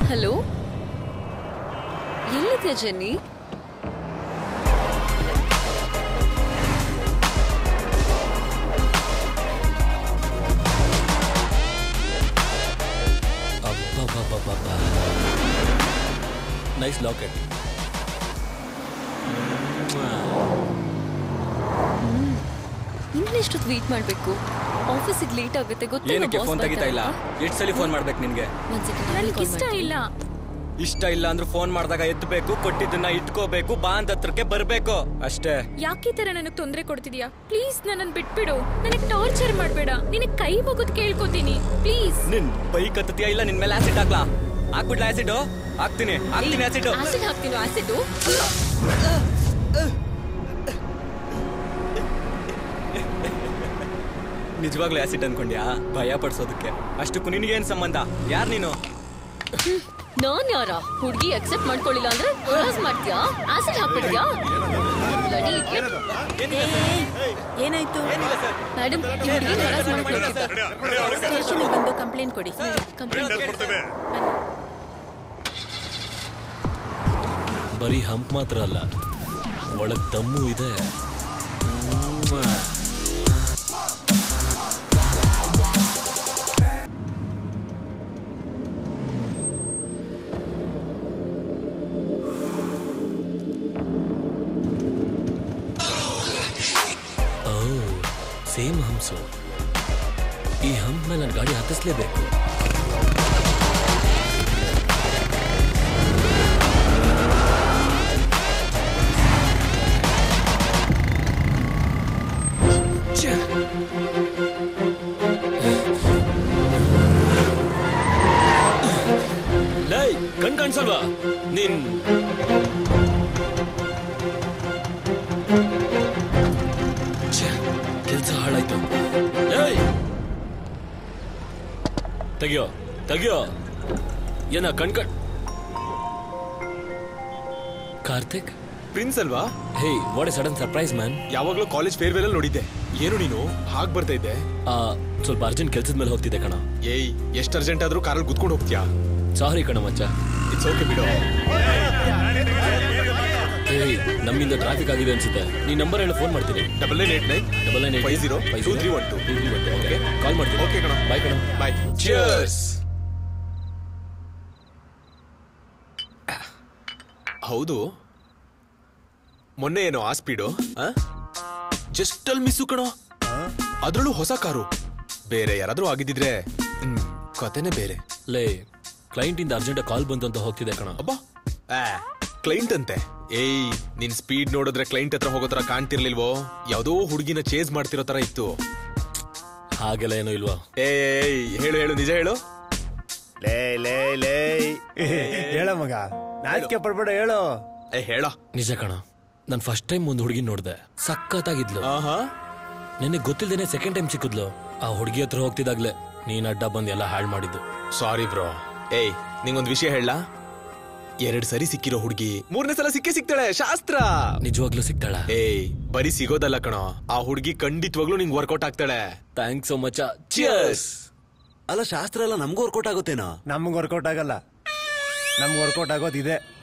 Hello ಎಲ್ಲಿದ್ಯಾ Jenny ಅಬ್ಬಬ್ಬಬ್ಬಬ್ಬ nice locket ಇನ್ನೆಷ್ಟೊತ್ತು ವೇಟ್ ಮಾಡ್ಬೇಕು ಆಫೀಸಿಗೆ ಲೇಟ್ ಆಗುತ್ತೆ ಗೊತ್ತಿಲ್ಲ ಏನಕ್ಕೆ ಫೋನ್ ತೆಗಿತಾ ಇಲ್ಲ ಎಷ್ಟು ಸಲ ಫೋನ್ ಮಾಡ್ಬೇಕು ನಿನ್ಗೆ ನನಗೆ ಇಷ್ಟ ಇಲ್ಲ ಇಷ್ಟ ಇಲ್ಲ ಅಂದ್ರೆ ಫೋನ್ ಮಾಡಿದಾಗ ಎತ್ತಬೇಕು ಕೊಟ್ಟಿದ್ದನ್ನ ಇಟ್ಕೋಬೇಕು ಬಾ ಅಂತ ಹತ್ರಕ್ಕೆ ಬರ್ಬೇಕು ಅಷ್ಟೇ ಯಾಕೆ ಈ ತರ ನನಗ್ ತೊಂದ್ರೆ ಕೊಡ್ತಿದ್ಯಾ ಪ್ಲೀಸ್ ನನ್ನನ್ ಬಿಟ್ಬಿಡು ನನಗ್ ಟಾರ್ಚರ್ ಮಾಡ್ಬೇಡ ನಿನಗ್ ಕೈ ಮುಗಿದ್ ಕೇಳ್ಕೊತೀನಿ ಪ್ಲೀಸ್ ನಿನ್ ಬೈಕ್ ಹತ್ತತಿಯಾ ಇಲ್ಲ ನಿನ್ ಮೇಲೆ ಆಸಿಡ್ ಹಾಕ್ಲಾ ಹಾಕ್ಬಿಡ್ಲಾ ಆಸಿಡ್ ಹಾಕ್ತೀನಿ ಹಾಕ್ತೀನಿ ಆಸಿಡ್ ಆಸಿಡ್ ಹಾಕ್ತೀನಿ ಆಸಿಡ್ ನಿಜವಾಗ್ಲೂ ಆಸಿಡ್ ಅನ್ಕೊಂಡ್ಯಾ ಭಯ ಪಡ್ಸೋದಕ್ಕೆ ಅಷ್ಟಕ್ಕೂ ನಿನಗೇನ್ ಸಂಬಂಧ ಯಾರ್ ನೀನು ನಾನ್ ಯಾರ ಹುಡುಗಿ ಅಕ್ಸೆಪ್ಟ್ ಮಾಡ್ಕೊಳ್ಳಿಲ್ಲ ಅಂದ್ರೆ ಕ್ರಾಸ್ ಮಾಡ್ತೀಯಾ ಆಸಿಡ್ ಹಾಕ್ಬಿಡ್ತೀಯಾ Bloody idiot. ಏನಾಯ್ತು ಮೇಡಮ್ ಈ ಹುಡುಗಿ ಹರಾಸ್ ಮಾಡಕ್ ನೋಡ್ತಿದ್ದ ಸ್ಟೇಷನ್ ಬಂದು ಕಂಪ್ಲೇಂಟ್ ಕೊಡಿ ಕಂಪ್ಲೇಂಟ್ ಬರೀ ಹಂಪ್ ಮಾತ್ರ ಅಲ್ಲ ಒಳಗ್ ದಮ್ಮು ಇದೆ ಮ್ವಾ. ಓ ಸೇಮ್ ಹಂಸು ಈ ಹಂಪ್ ಮೇಲೆ ನನ್ನ ಗಾಡಿ ಹತ್ತಿಸ್ಲೇಬೇಕು ಲೈ ಕಣ್ ಕಾಣಿಸಲ್ವಾ ನೀನ್ ಕೆಲಸ ಹಾಳಾಯ್ತು ಏಯ್ ತೆಗಿಯೋ ತೆಗಿಯೋ ಏನ ಕಣ್ ಕಣ್ ಕಾರ್ತಿಕ್ ಪ್ರಿನ್ಸ್ ಅಲ್ವಾ hey what a sudden surprise man ಯಾವಾಗ್ಲೂ ಕಾಲೇಜ್ ಫೇರ್ವೆಲ್ ಅಲ್ಲಿ ನೋಡಿದ್ದೆ ಏನು ನೀನು ಹಾಗ್ ಬರ್ತಾ ಇದ್ದೆ ಸ್ವಲ್ಪ ಅರ್ಜೆಂಟ್ ಕೆಲ್ಸದ ಮೇಲೆ ಹೋಗ್ತಿದ್ದೆ ಕಣ ಏಯ್ ಎಷ್ಟು ಅರ್ಜೆಂಟ್ ಆದ್ರೂ ಕಾರಲ್ಲಿ ಕುತ್ಕೊಂಡು ಹೋಗ್ತೀಯಾ ಸಾರಿ ಕಣ ಮಚ್ಚ ಇಟ್ಸ್ ಓಕೆ ಬಿಡು ಏಯ್ ನಮ್ಮಿಂದ ಟ್ರಾಫಿಕ್ ಆಗಿದೆ ಅನ್ಸುತ್ತೆ ನೀ ನಂಬರ್ ಹೇಳಿ ಫೋನ್ ಮಾಡ್ತೀನಿ double nine eight nine double nine five zero two three one two okay call ಮಾಡ್ತೀನಿ ಓಕೆ ಕಣ ಬಾಯ್ ಕಣ ಬಾಯ್ ಚಿಯರ್ಸ್ ಹೌದು ಮೊನ್ನೆ ಏನೋ ಆ ಸ್ಪೀಡು ಜಸ್ಟ್ ಅಲ್ಲಿ ಮಿಸ್ಸು ಕಣೋ ಅದ್ರಲ್ಲೂ ಹೊಸ ಕಾರು ಬೇರೆ ಯಾರಾದ್ರೂ ಆಗಿದ್ದಿದ್ರೆ ಹ್ಮ್, ಕತೆನೇ ಬೇರೆ ಲೇ ಕ್ಲೈಂಟ್ ಇಂದ ಅರ್ಜೆಂಟ್ ಕಾಲ್ ಬಂತು ಅಂತ ಹೋಗ್ತಿದೆ ಕಣ ಅಬ್ಬಾ ಕ್ಲೈಂಟ್ ಅಂತೆ ಏಯ್ ನಿನ್ ಸ್ಪೀಡ್ ನೋಡಿದ್ರೆ ಕ್ಲೈಂಟ್ ಹತ್ರ ಹೋಗೋ ತರ ಕಾಣ್ತಿರ್ಲಿಲ್ವೋ ಯಾವ್ದೋ ಹುಡುಗಿನ ಚೇಸ್ ಮಾಡ್ತಿರೋ ತರ ಇತ್ತು ಹಾಗೆಲ್ಲ ಏನೋ ಇಲ್ವಾ ಏಯ್ ಹೇಳು ಹೇಳು ನಿಜ ಹೇಳು ಲೇ ಲೇ ಲೇ ಹೇಳ ಮಗ ನಾಚಿಕೆ ಪಡ್ಬೇಡ ಹೇಳು ಏ ಹೇಳ ನಿಜ ಕಣ ನಾನ್ ಫಸ್ಟ್ ಟೈಮ್ ಒಂದು ಹುಡುಗಿ ನೋಡ್ದೆ ಸಖತ್ತಾಗಿದ್ಲು ಆಹಾ ನಿನಗೆ ಗೊತ್ತಿಲ್ದೇನೆ ಸೆಕೆಂಡ್ ಟೈಮ್ ಸಿಕ್ಕಿದ್ಲು ಆ ಹುಡುಗಿ ಹತ್ರ ಹೋಗ್ತಿದಾಗ್ಲೆ ನೀನ್ ಅಡ್ಡ ಬಂದು ಎಲ್ಲ ಹಾಳು ಮಾಡಿದ್ದು ಸಾರಿ ಬ್ರೋ ಏಯ್ ನಿಂಗೊಂದ್ ವಿಷಯ ಹೇಳ ಎರಡ್ ಸರಿ ಸಿಕ್ಕಿರೋ ಹುಡುಗಿ ಮೂರನೇ ಸಲ ಸಿಕ್ಕೇ ಸಿಗ್ತಾಳೆ ಶಾಸ್ತ್ರ ನಿಜವಾಗ್ಲೂ ಸಿಗ್ತಾಳ ಏಯ್ ಬರೀ ಸಿಗೋದಲ್ಲ ಕಣೋ ಆ ಹುಡುಗಿ ಖಂಡಿತವಾಗ್ಲೂ ನಿಂಗ್ ವರ್ಕೌಟ್ ಆಗ್ತಾಳೆ ಥ್ಯಾಂಕ್ಸ್ ಸೊ ಮಚ್ ಚಿಯರ್ಸ್ ಅಲ್ಲ ಶಾಸ್ತ್ರ ಎಲ್ಲ ನಮಗೂ ವರ್ಕೌಟ್ ಆಗುತ್ತೇನೋ ನಮ್ಗೆ ವರ್ಕೌಟ್ ಆಗಲ್ಲ ನಮ್ಗೆ ವರ್ಕೌಟ್ ಆಗೋದು ಇದೆ